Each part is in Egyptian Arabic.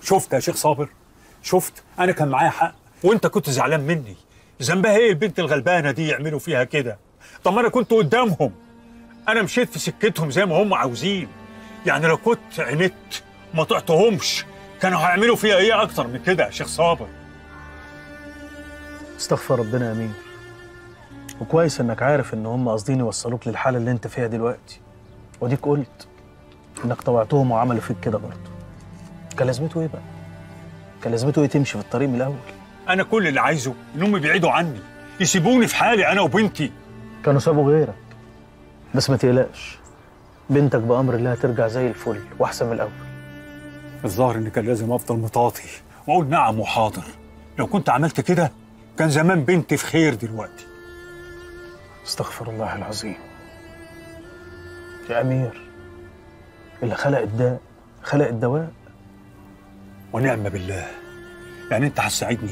شفت يا شيخ صابر شفت انا كان معايا حق وانت كنت زعلان مني ذنبها ايه البنت الغلبانه دي يعملوا فيها كده طب ما انا كنت قدامهم انا مشيت في سكتهم زي ما هم عاوزين يعني لو كنت عندت ما طعتهمش كانوا هيعملوا فيها ايه اكتر من كده يا شيخ صابر استغفر ربنا يا امير وكويس انك عارف ان هم قاصدين يوصلوك للحاله اللي انت فيها دلوقتي وديك قلت انك طوعتهم وعملوا فيك كده برضه كان لازمته ايه بقى كان لازمته ايه تمشي في الطريق من الاول انا كل اللي عايزه انهم يبعدوا عني يسيبوني في حالي انا وبنتي كانوا سابوا غيرك بس ما تقلقش بنتك بامر الله هترجع زي الفل واحسن من الاول الظاهر ان كان لازم افضل مطاطي واقول نعم وحاضر لو كنت عملت كده كان زمان بنتي في خير دلوقتي استغفر الله العظيم يا امير اللي خلق الداء خلق الدواء ونعم بالله يعني انت هتساعدني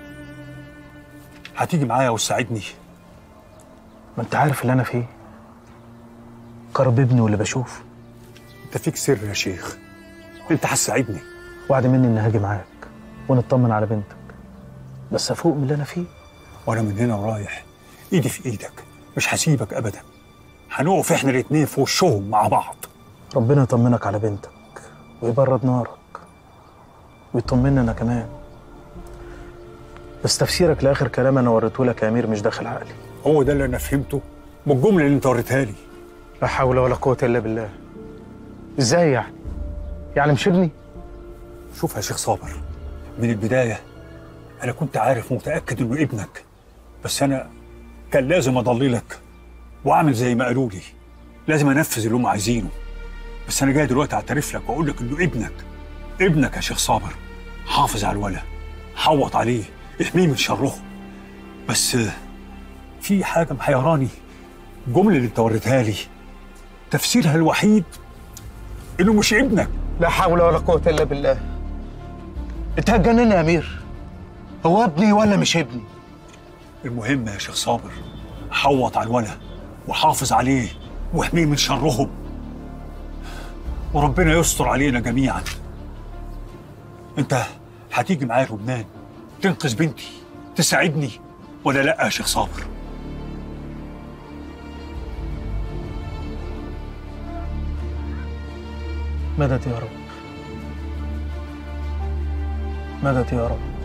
هتيجي معايا وتساعدني ما انت عارف اللي انا فيه كرب ابني واللي بشوفه انت فيك سر يا شيخ انت هتساعدني وعد مني اني هاجي معاك ونطمن على بنتك بس افوق من اللي انا فيه وانا من هنا ورايح ايدي في ايدك مش هسيبك ابدا هنقف احنا الاتنين في وشهم مع بعض ربنا يطمنك على بنتك ويبرد نارك ويطمني انا كمان بس تفسيرك لاخر كلام انا وريته لك يا امير مش داخل عقلي هو ده اللي انا فهمته من الجمله اللي انت وريتها لي لا حول ولا قوه الا بالله ازاي يعني يعني مش ابني شوف يا شيخ صابر من البدايه انا كنت عارف ومتاكد انه ابنك بس انا كان لازم اضللك واعمل زي ما قالوا لي لازم انفذ اللي هم عايزينه بس انا جاي دلوقتي اعترف لك واقول لك انه ابنك ابنك يا شيخ صابر حافظ على الولد حوط عليه احميه من شره بس آه، في حاجه محيراني الجمله اللي انت وريتها لي تفسيرها الوحيد انه مش ابنك لا حول ولا قوه الا بالله انت هتجنني يا امير هو ابني ولا مش ابني المهم يا شيخ صابر حوط على الولد وحافظ عليه واحميه من شرهم وربنا يستر علينا جميعا انت هتيجي معايا لبنان تنقذ بنتي تساعدني ولا لا يا شيخ صابر مدد يا رب مدد يا رب